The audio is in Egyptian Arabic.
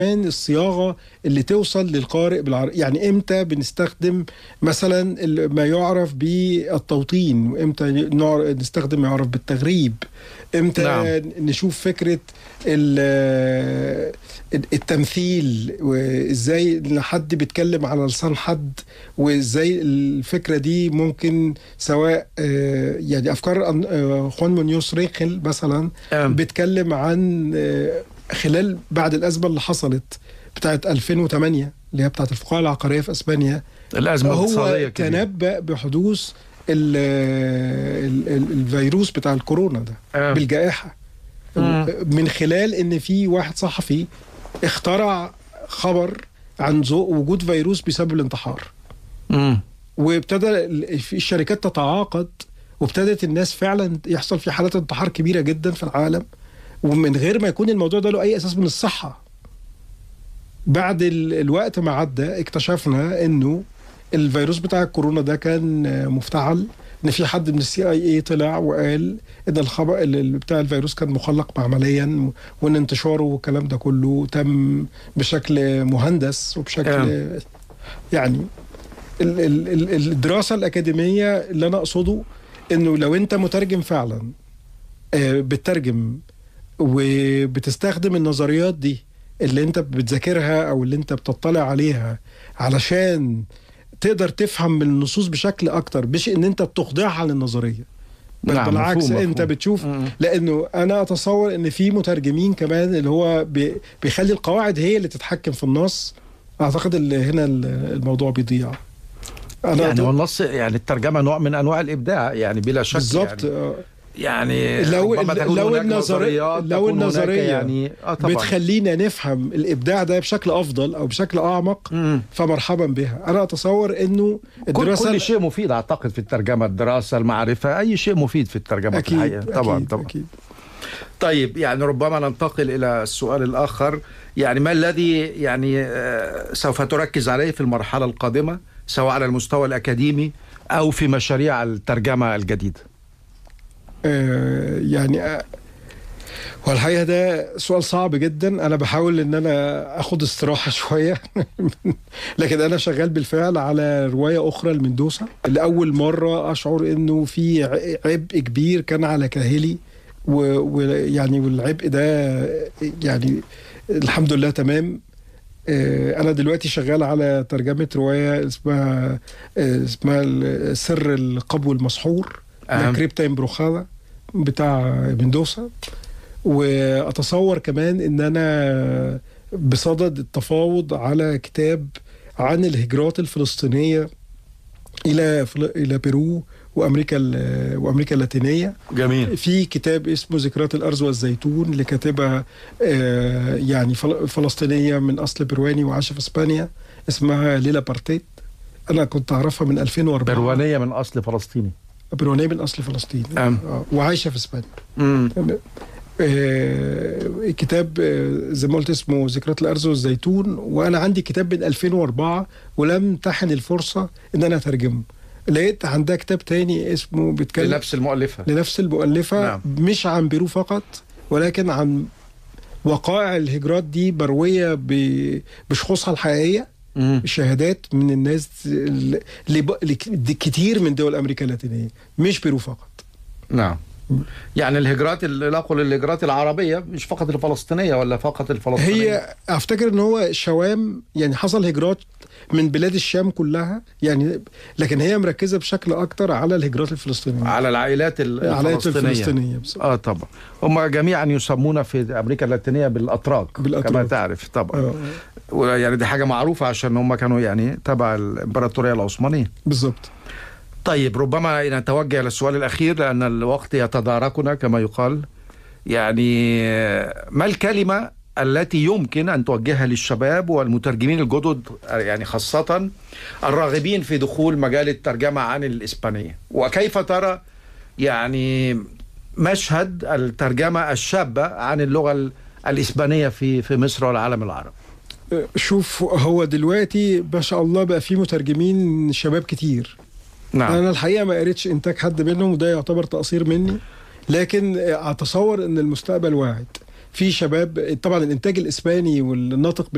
كمان الصياغه اللي توصل للقارئ بالعربي يعني امتى بنستخدم مثلا ال- ما يعرف بالتوطين وامتى نوع- نستخدم ما يعرف بالتغريب امتى نعم. نشوف فكره ال- التمثيل وازاي إن حد بيتكلم على لسان حد وازاي الفكره دي ممكن سواء آه، يعني افكار أن- آه، خوان مونيوس ريخل مثلا أم. بيتكلم عن آه، خلال بعد الازمه اللي حصلت بتاعت 2008 اللي هي بتاعت الفقاعه العقاريه في اسبانيا الازمه الاقتصاديه هو كبيرة. تنبأ بحدوث ال ال ال الفيروس بتاع الكورونا ده آه. بالجائحه مم. من خلال ان في واحد صحفي اخترع خبر عن ذو- وجود فيروس بسبب الانتحار مم. وابتدى ال- في الشركات تتعاقد وابتدت الناس فعلا يحصل في حالات انتحار كبيره جدا في العالم ومن غير ما يكون الموضوع ده له اي اساس من الصحه بعد ال- الوقت ما عدى اكتشفنا انه الفيروس بتاع الكورونا ده كان آه، مفتعل ان في حد من السي اي اي طلع وقال ان الخبر ال- ال- بتاع الفيروس كان مخلق معمليا وان انتشاره والكلام ده كله تم بشكل مهندس وبشكل آه. يعني ال- ال- ال- الدراسه الاكاديميه اللي انا اقصده انه لو انت مترجم فعلا آه، بتترجم وبتستخدم النظريات دي اللي انت بتذاكرها او اللي انت بتطلع عليها علشان تقدر تفهم من النصوص بشكل اكتر مش ان انت بتخضعها للنظريه بل نعم، بالعكس مفهوم، انت مفهوم. بتشوف مم. لانه انا اتصور ان في مترجمين كمان اللي هو بي- بيخلي القواعد هي اللي تتحكم في النص اعتقد اللي هنا ال- الموضوع بيضيع انا يعني ضد- والنص يعني الترجمه نوع من انواع الابداع يعني بلا شك بالظبط يعني, آه. يعني لو ربما تكون لو هناك النظريه نظريات لو تكون هناك النظريه يعني اه طبعا بتخلينا نفهم الابداع ده بشكل افضل او بشكل اعمق مم. فمرحبا بها انا اتصور انه كل, الدراسه كل شيء مفيد اعتقد في الترجمه الدراسه المعرفه اي شيء مفيد في الترجمه اكيد في الحقيقه طبعا أكيد طبعا أكيد. طيب يعني ربما ننتقل الى السؤال الاخر يعني ما الذي يعني آه، سوف تركز عليه في المرحله القادمه سواء على المستوى الاكاديمي او في مشاريع الترجمه الجديده آه يعني آه والحقيقه ده سؤال صعب جدا انا بحاول ان انا اخد استراحه شويه لكن انا شغال بالفعل على روايه اخرى لمندوسا لاول مره اشعر انه في ع- عبء كبير كان على كاهلي ويعني والعبء ده يعني الحمد لله تمام آه، انا دلوقتي شغال على ترجمه روايه اسمها آه، اسمها سر القبو المسحور أهم. كريبتا امبروخادا بتاع مندوسا واتصور كمان ان انا بصدد التفاوض على كتاب عن الهجرات الفلسطينيه الى فل- الى بيرو وامريكا ال- وامريكا اللاتينيه جميل في كتاب اسمه ذكريات الارز والزيتون لكاتبه آه، يعني فل- فلسطينيه من اصل برواني وعايشه في اسبانيا اسمها ليلا بارتيت انا كنت اعرفها من 2004 بروانيه من اصل فلسطيني بروانيه من اصل فلسطيني أم. آه، وعايشه في اسبانيا مم. آه، كتاب آه، زي ما قلت اسمه ذكريات الارز والزيتون وانا عندي كتاب من 2004 ولم تحن الفرصه ان انا اترجمه لقيت عندها كتاب تاني اسمه بيتكلم لنفس المؤلفه لنفس المؤلفة نعم. مش عن بيرو فقط ولكن عن وقائع الهجرات دي مروية ب- بشخوصها الحقيقية مم. شهادات من الناس اللي ب- اللي ك- دي كتير من دول أمريكا اللاتينية مش بيرو فقط نعم يعني الهجرات ال- لا اقول الهجرات العربيه مش فقط الفلسطينيه ولا فقط الفلسطينيه هي افتكر ان هو شوام يعني حصل هجرات من بلاد الشام كلها يعني لكن هي مركزه بشكل اكتر على الهجرات الفلسطينيه على العائلات ال- العائلات الفلسطينيه الفلسطينيه بالظبط. اه طبعا هم جميعا يسمون في امريكا اللاتينيه بالاتراك بالأتراك. كما تعرف طبعا آه، ويعني دي حاجه معروفه عشان هم كانوا يعني تبع الامبراطوريه العثمانيه بالظبط طيب ربما نتوجه الى السؤال الاخير لان الوقت يتداركنا كما يقال يعني ما الكلمه التي يمكن ان توجهها للشباب والمترجمين الجدد يعني خاصه الراغبين في دخول مجال الترجمه عن الاسبانيه وكيف ترى يعني مشهد الترجمه الشابه عن اللغه ال- الاسبانيه في في مصر والعالم العربي شوف هو دلوقتي ما شاء الله بقى في مترجمين شباب كتير نعم انا الحقيقه ما قريتش انتاج حد منهم وده يعتبر تقصير مني لكن اتصور ان المستقبل واعد في شباب طبعا الانتاج الاسباني والناطق